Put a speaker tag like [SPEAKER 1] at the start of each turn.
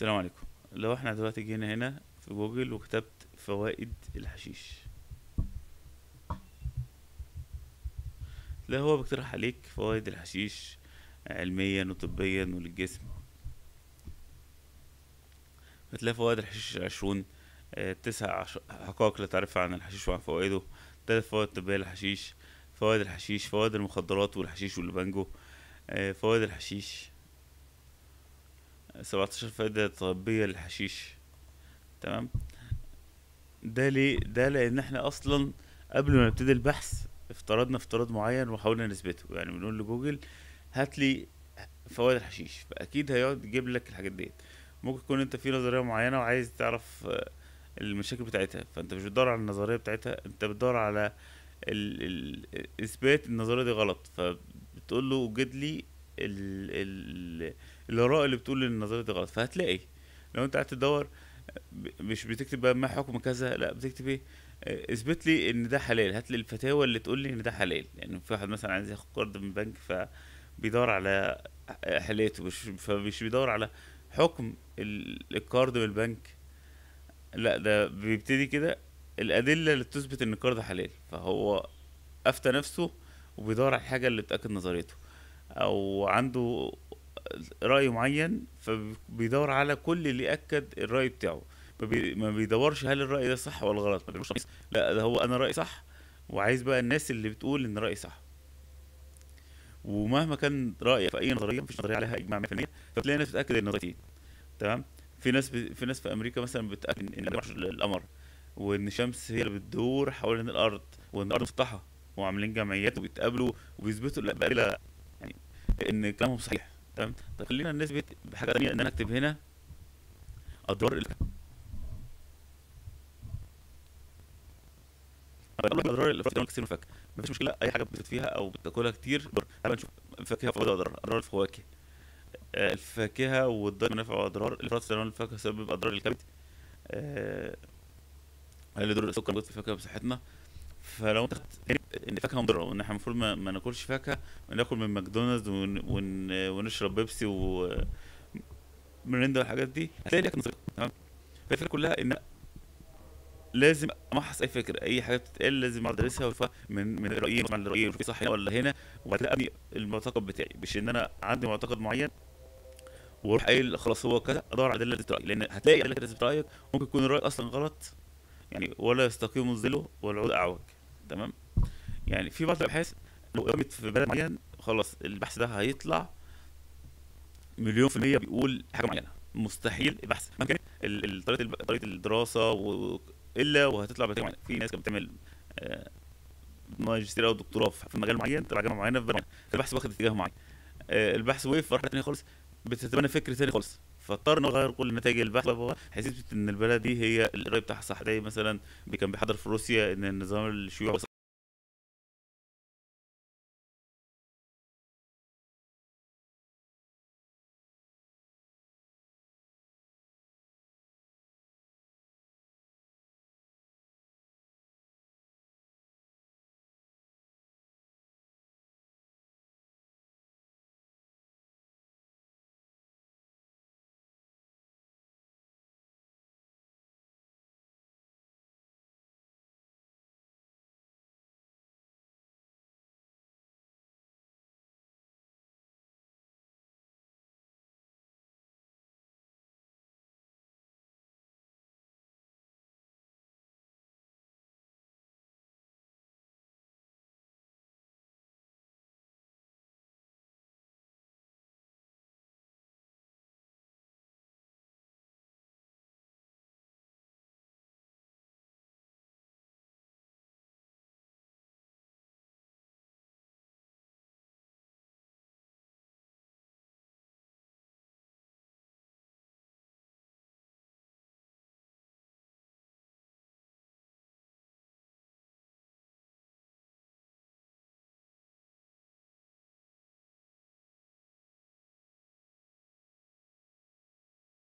[SPEAKER 1] السلام عليكم لو احنا دلوقتي جينا هنا في جوجل وكتبت فوائد الحشيش تلاقي هو بيقترح عليك فوائد الحشيش علميا وطبيا وللجسم هتلاقي فوائد الحشيش عشرون آه، تسع عش- حقائق لا تعرفها عن الحشيش وعن فوائده تلات فوائد طبية للحشيش فوائد الحشيش فوائد المخدرات والحشيش والبانجو آه، فوائد الحشيش سبعتاشر فائدة طبية للحشيش تمام ده ليه ده لان احنا اصلا قبل ما نبتدي البحث افترضنا افتراض معين وحاولنا نثبته يعني بنقول لجوجل هات لي فوائد الحشيش فاكيد هيقعد يجيب لك الحاجات ديت ممكن تكون انت في نظريه معينه وعايز تعرف آه، المشاكل بتاعتها فانت مش بتدور على النظريه بتاعتها انت بتدور على ال... ال... اثبات النظريه دي غلط فبتقول له وجد لي ال... ال... الاراء اللي بتقول ان النظريه دي غلط فهتلاقي لو انت قاعد تدور ب- مش بتكتب بقى ما حكم كذا لا بتكتب ايه آه، اثبت لي ان ده حلال هات لي الفتاوى اللي تقول لي ان ده حلال يعني في واحد مثلا عايز ياخد قرض من بنك فبيدور على حالاته مش فمش بيدور على حكم ال- القرض من البنك لا ده بيبتدي كده الأدلة اللي تثبت إن القرض حلال فهو أفتى نفسه وبيدور على الحاجة اللي تأكد نظريته أو عنده رأي معين فبيدور على كل اللي يأكد الرأي بتاعه ما, بي... ما بيدورش هل الرأي ده صح ولا غلط ما بيدورش تشخيص. لا ده هو أنا رأيي صح وعايز بقى الناس اللي بتقول إن رأيي صح ومهما كان رأيك في أي نظرية مفيش نظرية عليها إجماع 100% فبتلاقي ناس بتأكد النظريتين تمام في ناس ب... في ناس في امريكا مثلا بتاكد ان القمر القمر وان الشمس هي اللي بتدور حوالين الارض وان الارض مسطحه وعاملين جمعيات وبيتقابلوا وبيثبتوا لا بأدلة يعني ان كلامهم صحيح تمام طب خلينا نثبت بحاجه تانية ان انا اكتب هنا اضرار الفاكهه أقول لك اضرار الافراط كتير من الفاكهه مفيش مشكله اي حاجه بتفيد فيها او بتاكلها كتير ضر تعال نشوف فاكهه فوائد واضرار اضرار الفواكه آه، الفاكهه والضر منافع واضرار الافراط في الفاكهه سبب اضرار الكبد آه، اللي دور السكر موجود في الفاكهه بصحتنا فلو انت خدت يعني ان الفاكهه مضره وان احنا المفروض ما, ما ناكلش فاكهه وناكل من ماكدونالدز ون ون ونشرب بيبسي و مريندا والحاجات دي هتلاقي لك نظريه تمام فالفكره كلها ان لازم امحص اي فكره اي حاجه بتتقال لازم اقعد ادرسها واشوفها من من الرايين من الرايين واشوف صح هنا ولا هنا وبعد كده ابني المعتقد بتاعي مش ان انا عندي معتقد معين واروح قايل خلاص هو كذا ادور على ادله تثبت رايي لان هتلاقي ادله تثبت رايك ممكن يكون الراي اصلا غلط يعني ولا يستقيم الظل والعود اعوج تمام يعني في بعض الابحاث لو قامت في بلد معين خلاص البحث ده هيطلع مليون في المية بيقول حاجة معينة مستحيل البحث مهما كانت ال- ال- طريقة الب- طريقة الدراسة و... إلا وهتطلع بنتيجة معينة في ناس كانت بتعمل آه، ماجستير أو دكتوراه في في مجال معين تبع جامعة معينة في بلد معين فالبحث واخد اتجاه معين آه، البحث وقف في رحلة تانية خالص بتتبنى فكر تاني خالص فاضطر انه يغير كل نتائج البحث هو هيثبت ان البلد دي هي الرأي بتاعها صح زي مثلا بي- كان بيحضر في روسيا ان النظام الشيوعي